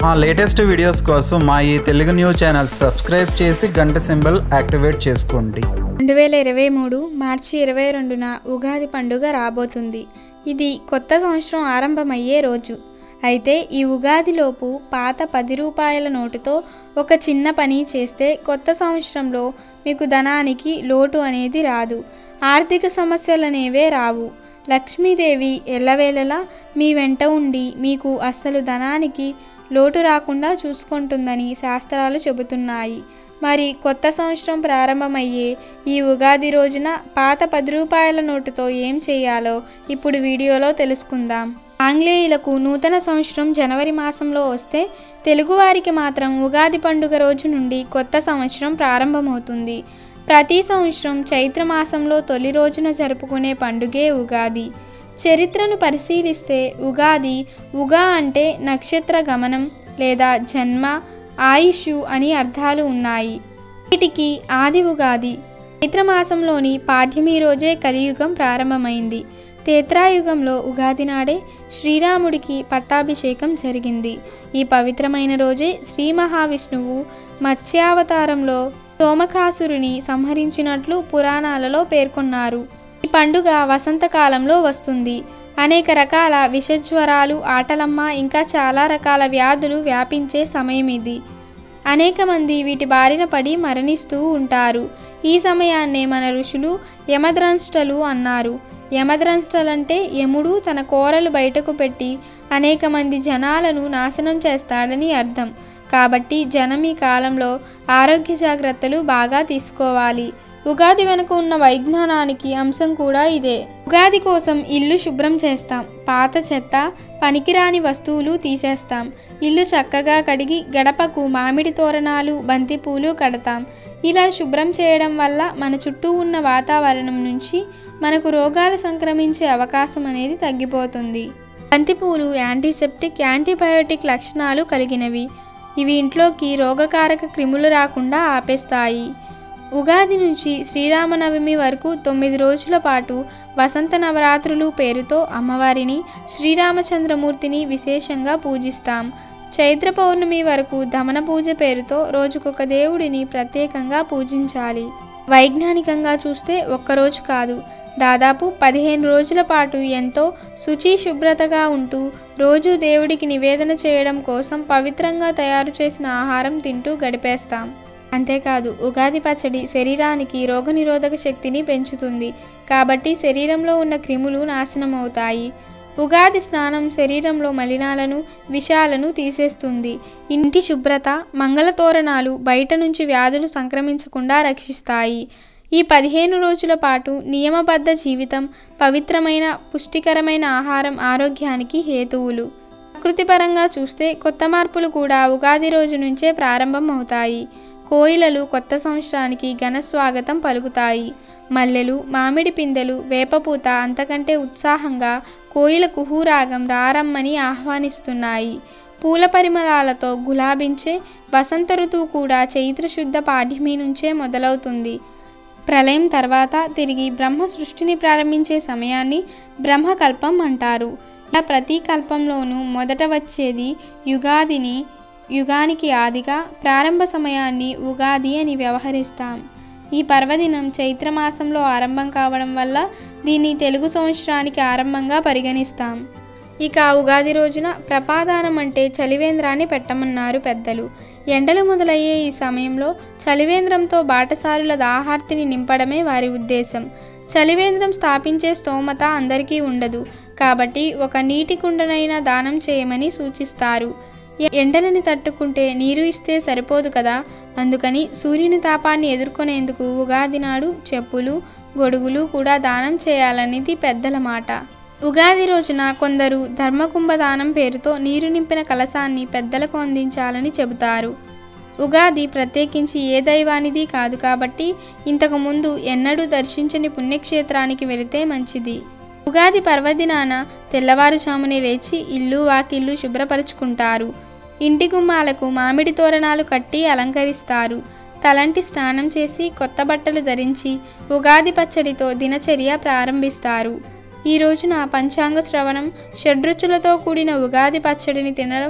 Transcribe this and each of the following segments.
మా latest videos కోసం మా ఈ తెలుగు న్యూస్ ఛానల్ సబ్స్క్రైబ్ చేసి గంట సింబల్ యాక్టివేట్ చేసుకోండి రెండు వేల ఇరవై మూడు మార్చి ఇరవై రెండున ఉగాది పండుగ రాబోతుంది ఇది కొత్త సంవత్సరం ఆరంభమయ్యే రోజు అయితే ఈ ఉగాదిలోపు పాత పది రూపాయల నోటుతో ఒక చిన్న పని చేస్తే కొత్త సంవత్సరంలో మీకు ధనానికి లోటు అనేది రాదు ఆర్థిక సమస్యలనేవే రావు లక్ష్మీదేవి ఎల్లవేళలా మీ వెంట ఉండి మీకు అస్సలు ధనానికి లోటు రాకుండా చూసుకుంటుందని శాస్త్రాలు చెబుతున్నాయి మరి కొత్త సంవత్సరం ప్రారంభమయ్యే ఈ ఉగాది రోజున పాత పది రూపాయల నోటుతో ఏం చేయాలో ఇప్పుడు వీడియోలో తెలుసుకుందాం ఆంగ్లేయులకు నూతన సంవత్సరం జనవరి మాసంలో వస్తే తెలుగువారికి మాత్రం ఉగాది పండుగ రోజు నుండి కొత్త సంవత్సరం ప్రారంభమవుతుంది ప్రతి సంవత్సరం చైత్ర మాసంలో తొలి రోజున జరుపుకునే పండుగే ఉగాది చరిత్రను పరిశీలిస్తే ఉగాది ఉగా అంటే నక్షత్ర గమనం లేదా జన్మ ఆయుష్ అని అర్థాలు ఉన్నాయి వీటికి ఆది ఉగాది చైత్రమాసంలోని పాఠ్యమి రోజే కలియుగం ప్రారంభమైంది తేత్రాయుగంలో ఉగాది నాడే శ్రీరాముడికి పట్టాభిషేకం జరిగింది ఈ పవిత్రమైన రోజే శ్రీ మహావిష్ణువు మత్స్యావతారంలో సోమకాసురుని సంహరించినట్లు పురాణాలలో పేర్కొన్నారు ఈ పండుగ వసంతకాలంలో వస్తుంది అనేక రకాల విషజ్వరాలు ఆటలమ్మ ఇంకా చాలా రకాల వ్యాధులు వ్యాపించే సమయం ఇది అనేక మంది వీటి బారిన పడి మరణిస్తూ ఉంటారు ఈ సమయాన్నే మన ఋషులు యమద్రంష్టలు అన్నారు యమద్రంష్టలంటే యముడు తన కోరలు బయటకు పెట్టి అనేక మంది జనాలను నాశనం చేస్తాడని అర్థం కాబట్టి జనం ఈ కాలంలో ఆరోగ్య జాగ్రత్తలు బాగా తీసుకోవాలి ఉగాది వెనుక ఉన్న వైజ్ఞానానికి అంశం కూడా ఇదే ఉగాది కోసం ఇల్లు శుభ్రం చేస్తాం పాత చెత్త పనికిరాని వస్తువులు తీసేస్తాం ఇల్లు చక్కగా కడిగి గడపకు మామిడి తోరణాలు బంతిపూలు కడతాం ఇలా శుభ్రం చేయడం వల్ల మన చుట్టూ ఉన్న వాతావరణం నుంచి మనకు రోగాలు సంక్రమించే అవకాశం అనేది తగ్గిపోతుంది బంతిపూలు యాంటీసెప్టిక్ యాంటీబయోటిక్ లక్షణాలు కలిగినవి ఇవి ఇంట్లోకి రోగకారక క్రిములు రాకుండా ఆపేస్తాయి ఉగాది నుంచి శ్రీరామనవమి వరకు తొమ్మిది రోజుల పాటు వసంత నవరాత్రులు పేరుతో అమ్మవారిని శ్రీరామచంద్రమూర్తిని విశేషంగా పూజిస్తాం చైత్ర పౌర్ణమి వరకు దమన పూజ పేరుతో రోజుకొక దేవుడిని ప్రత్యేకంగా పూజించాలి వైజ్ఞానికంగా చూస్తే ఒక్కరోజు కాదు దాదాపు పదిహేను రోజుల పాటు ఎంతో శుచి శుభ్రతగా ఉంటూ రోజు దేవుడికి నివేదన చేయడం కోసం పవిత్రంగా తయారు చేసిన ఆహారం తింటూ గడిపేస్తాం అంతేకాదు ఉగాది పచ్చడి శరీరానికి రోగనిరోధక శక్తిని పెంచుతుంది కాబట్టి శరీరంలో ఉన్న క్రిములు నాశనమవుతాయి ఉగాది స్నానం శరీరంలో మలినాలను విషాలను తీసేస్తుంది ఇంటి శుభ్రత మంగళ తోరణాలు బయట నుంచి వ్యాధులు సంక్రమించకుండా రక్షిస్తాయి ఈ పదిహేను రోజుల పాటు నియమబద్ధ జీవితం పవిత్రమైన పుష్టికరమైన ఆహారం ఆరోగ్యానికి హేతువులు ప్రకృతిపరంగా చూస్తే కొత్త మార్పులు కూడా ఉగాది రోజు నుంచే ప్రారంభం అవుతాయి కోయిలలు కొత్త సంవత్సరానికి ఘన స్వాగతం పలుకుతాయి మల్లెలు మామిడి పిందెలు వేపపూత అంతకంటే ఉత్సాహంగా కోయిల కుహూరాగం రారమ్మని ఆహ్వానిస్తున్నాయి పూల పరిమళాలతో గులాబించే వసంత ఋతువు కూడా చైత్రశుద్ధ పాఠ్యమి నుంచే మొదలవుతుంది ప్రళయం తర్వాత తిరిగి బ్రహ్మ సృష్టిని ప్రారంభించే సమయాన్ని బ్రహ్మకల్పం అంటారు ఇలా ప్రతి కల్పంలోనూ మొదట వచ్చేది యుగాదిని యుగానికి ఆదిగా ప్రారంభ సమయాన్ని ఉగాది అని వ్యవహరిస్తాం ఈ పర్వదినం చైత్రమాసంలో ఆరంభం కావడం వల్ల దీన్ని తెలుగు సంవత్సరానికి ఆరంభంగా పరిగణిస్తాం ఇక ఉగాది రోజున ప్రపాదానం అంటే చలివేంద్రాన్ని పెట్టమన్నారు పెద్దలు ఎండలు మొదలయ్యే ఈ సమయంలో చలివేంద్రంతో బాటసారుల దాహార్తిని నింపడమే వారి ఉద్దేశం చలివేంద్రం స్థాపించే స్తోమత అందరికీ ఉండదు కాబట్టి ఒక నీటి కుండనైనా దానం చేయమని సూచిస్తారు ఎండలని తట్టుకుంటే నీరు ఇస్తే సరిపోదు కదా అందుకని సూర్యుని తాపాన్ని ఎదుర్కొనేందుకు ఉగాది నాడు చెప్పులు గొడుగులు కూడా దానం చేయాలనేది పెద్దల మాట ఉగాది రోజున కొందరు ధర్మకుంభ దానం పేరుతో నీరు నింపిన కలశాన్ని పెద్దలకు అందించాలని చెబుతారు ఉగాది ప్రత్యేకించి ఏ దైవానిది కాదు కాబట్టి ఇంతకు ముందు ఎన్నడూ దర్శించని పుణ్యక్షేత్రానికి వెళితే మంచిది ఉగాది పర్వదినాన తెల్లవారుజామునే లేచి ఇల్లు వాకిళ్ళు శుభ్రపరుచుకుంటారు ఇంటి గుమ్మాలకు మామిడి తోరణాలు కట్టి అలంకరిస్తారు తలంటి స్నానం చేసి కొత్త బట్టలు ధరించి ఉగాది పచ్చడితో దినచర్య ప్రారంభిస్తారు ఈ రోజున పంచాంగ శ్రవణం షడ్రుచులతో కూడిన ఉగాది పచ్చడిని తినడం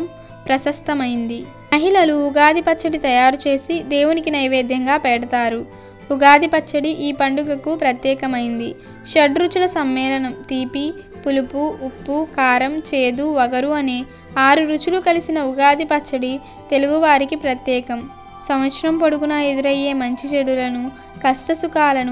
ప్రశస్తమైంది మహిళలు ఉగాది పచ్చడి తయారు చేసి దేవునికి నైవేద్యంగా పెడతారు ఉగాది పచ్చడి ఈ పండుగకు ప్రత్యేకమైంది షడ్రుచుల సమ్మేళనం తీపి పులుపు ఉప్పు కారం చేదు వగరు అనే ఆరు రుచులు కలిసిన ఉగాది పచ్చడి తెలుగువారికి ప్రత్యేకం సంవత్సరం పొడుగునా ఎదురయ్యే మంచి చెడులను కష్టసుఖాలను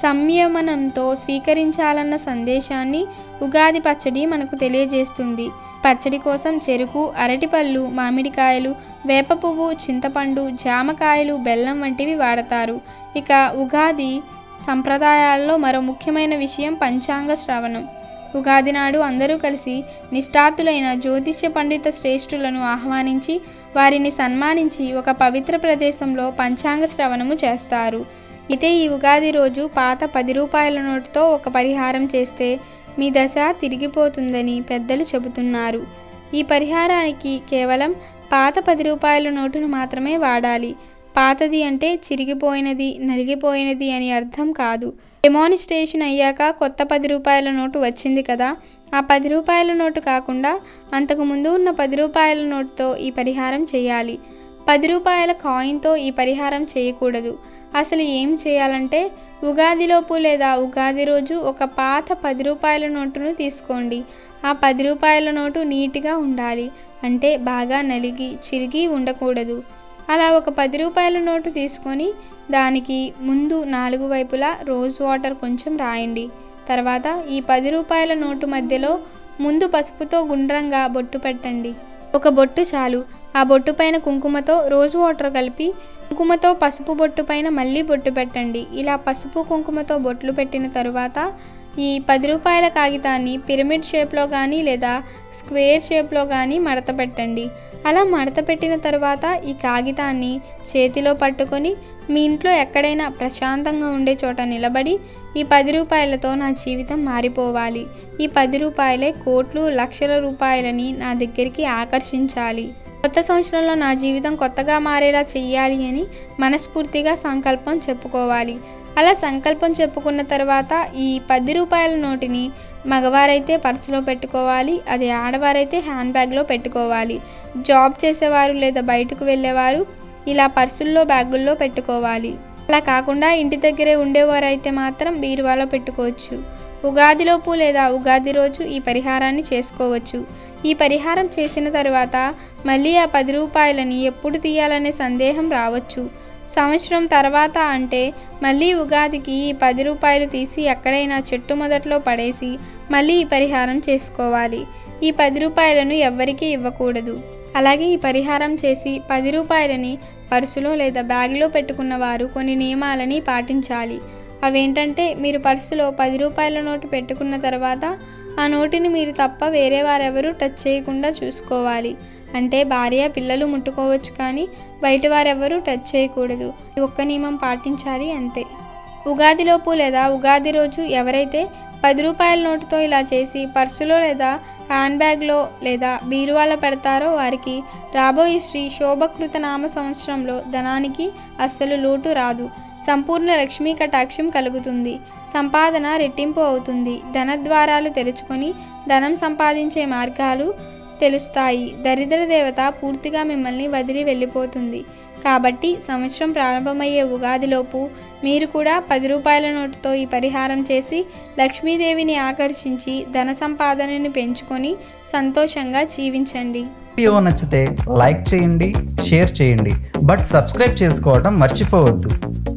సంయమనంతో స్వీకరించాలన్న సందేశాన్ని ఉగాది పచ్చడి మనకు తెలియజేస్తుంది పచ్చడి కోసం చెరుకు అరటిపళ్ళు మామిడికాయలు వేప పువ్వు చింతపండు జామకాయలు బెల్లం వంటివి వాడతారు ఇక ఉగాది సంప్రదాయాల్లో మరో ముఖ్యమైన విషయం పంచాంగ శ్రవణం ఉగాది నాడు అందరూ కలిసి నిష్ఠాతులైన జ్యోతిష్య పండిత శ్రేష్ఠులను ఆహ్వానించి వారిని సన్మానించి ఒక పవిత్ర ప్రదేశంలో పంచాంగ శ్రవణము చేస్తారు అయితే ఈ ఉగాది రోజు పాత పది రూపాయల నోటుతో ఒక పరిహారం చేస్తే మీ దశ తిరిగిపోతుందని పెద్దలు చెబుతున్నారు ఈ పరిహారానికి కేవలం పాత పది రూపాయల నోటును మాత్రమే వాడాలి పాతది అంటే చిరిగిపోయినది నలిగిపోయినది అని అర్థం కాదు డెమోనిస్ట్రేషన్ అయ్యాక కొత్త పది రూపాయల నోటు వచ్చింది కదా ఆ పది రూపాయల నోటు కాకుండా అంతకు ముందు ఉన్న పది రూపాయల నోటుతో ఈ పరిహారం చేయాలి పది రూపాయల కాయిన్తో ఈ పరిహారం చేయకూడదు అసలు ఏం చేయాలంటే ఉగాదిలోపు లేదా ఉగాది రోజు ఒక పాత పది రూపాయల నోటును తీసుకోండి ఆ పది రూపాయల నోటు నీట్గా ఉండాలి అంటే బాగా నలిగి చిరిగి ఉండకూడదు అలా ఒక పది రూపాయల నోటు తీసుకొని దానికి ముందు నాలుగు వైపులా రోజ్ వాటర్ కొంచెం రాయండి తర్వాత ఈ పది రూపాయల నోటు మధ్యలో ముందు పసుపుతో గుండ్రంగా బొట్టు పెట్టండి ఒక బొట్టు చాలు ఆ బొట్టు పైన కుంకుమతో రోజ్ వాటర్ కలిపి కుంకుమతో పసుపు బొట్టు పైన మళ్ళీ బొట్టు పెట్టండి ఇలా పసుపు కుంకుమతో బొట్లు పెట్టిన తరువాత ఈ పది రూపాయల కాగితాన్ని పిరమిడ్ షేప్లో కానీ లేదా స్క్వేర్ షేప్లో కానీ మడత పెట్టండి అలా మడత పెట్టిన తర్వాత ఈ కాగితాన్ని చేతిలో పట్టుకొని మీ ఇంట్లో ఎక్కడైనా ప్రశాంతంగా ఉండే చోట నిలబడి ఈ పది రూపాయలతో నా జీవితం మారిపోవాలి ఈ పది రూపాయలే కోట్లు లక్షల రూపాయలని నా దగ్గరికి ఆకర్షించాలి కొత్త సంవత్సరంలో నా జీవితం కొత్తగా మారేలా చెయ్యాలి అని మనస్ఫూర్తిగా సంకల్పం చెప్పుకోవాలి అలా సంకల్పం చెప్పుకున్న తర్వాత ఈ పది రూపాయల నోటిని మగవారైతే పర్సులో పెట్టుకోవాలి అది ఆడవారైతే హ్యాండ్ బ్యాగ్లో పెట్టుకోవాలి జాబ్ చేసేవారు లేదా బయటకు వెళ్ళేవారు ఇలా పర్సుల్లో బ్యాగుల్లో పెట్టుకోవాలి అలా కాకుండా ఇంటి దగ్గరే ఉండేవారైతే మాత్రం బీరువాలో పెట్టుకోవచ్చు ఉగాదిలోపు లేదా ఉగాది రోజు ఈ పరిహారాన్ని చేసుకోవచ్చు ఈ పరిహారం చేసిన తర్వాత మళ్ళీ ఆ పది రూపాయలని ఎప్పుడు తీయాలనే సందేహం రావచ్చు సంవత్సరం తర్వాత అంటే మళ్ళీ ఉగాదికి ఈ పది రూపాయలు తీసి ఎక్కడైనా చెట్టు మొదట్లో పడేసి మళ్ళీ ఈ పరిహారం చేసుకోవాలి ఈ పది రూపాయలను ఎవ్వరికీ ఇవ్వకూడదు అలాగే ఈ పరిహారం చేసి పది రూపాయలని పర్సులో లేదా బ్యాగ్లో పెట్టుకున్న వారు కొన్ని నియమాలని పాటించాలి అవేంటంటే మీరు పర్సులో పది రూపాయల నోటు పెట్టుకున్న తర్వాత ఆ నోటిని మీరు తప్ప వేరే వారెవరూ టచ్ చేయకుండా చూసుకోవాలి అంటే భార్య పిల్లలు ముట్టుకోవచ్చు కానీ బయట వారెవరూ టచ్ చేయకూడదు ఈ ఒక్క నియమం పాటించాలి అంతే ఉగాదిలోపు లేదా ఉగాది రోజు ఎవరైతే పది రూపాయల నోటుతో ఇలా చేసి పర్సులో లేదా హ్యాండ్ బ్యాగ్లో లేదా బీరువాలో పెడతారో వారికి రాబోయే శ్రీ శోభకృత నామ సంవత్సరంలో ధనానికి అస్సలు లోటు రాదు సంపూర్ణ లక్ష్మీ కటాక్షం కలుగుతుంది సంపాదన రెట్టింపు అవుతుంది ధనద్వారాలు తెరుచుకొని ధనం సంపాదించే మార్గాలు తెలుస్తాయి దరిద్ర దేవత పూర్తిగా మిమ్మల్ని వదిలి వెళ్ళిపోతుంది కాబట్టి సంవత్సరం ప్రారంభమయ్యే ఉగాదిలోపు మీరు కూడా పది రూపాయల నోటుతో ఈ పరిహారం చేసి లక్ష్మీదేవిని ఆకర్షించి ధన సంపాదనని పెంచుకొని సంతోషంగా జీవించండి వీడియో నచ్చితే లైక్ చేయండి షేర్ చేయండి బట్ సబ్స్క్రైబ్ చేసుకోవడం మర్చిపోవద్దు